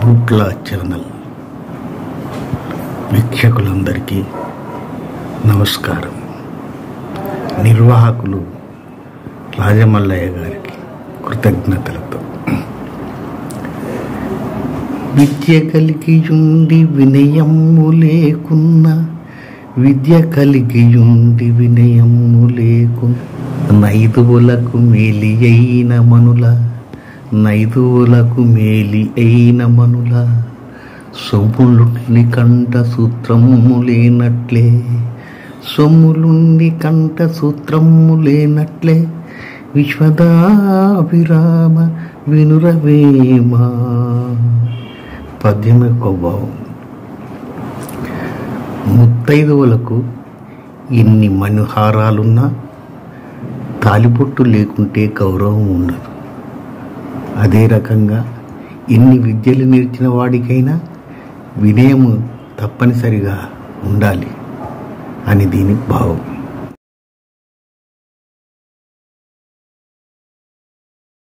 గుట్ల channel వీక్షకులందరికీ నమస్కారం నిర్వాహకులు రాజమల్లయ్య గారికి కృతజ్ఞతలతో విద్య కలిగియుండి వినయము లేకున్న విద్య కలిగియుండి వినయము లేకున్న నైదువులకు మేలి అయిన మనుల నైదువులకు మేలి అయిన మనుల సొమ్ములుండి కంట సూత్రము లేనట్లే సొమ్ములుండి కంట సూత్రము లేనట్లే విశ్వదాభిరామ వినురవేమా పద్యం యొక్క భావం ముత్తైదువులకు ఇన్ని మనుహారాలున్నా తాలిబొట్టు లేకుంటే గౌరవం ఉండదు అదే రకంగా ఎన్ని విద్యలు నేర్చిన వాడికైనా వినయము తప్పనిసరిగా ఉండాలి అని దీని భావం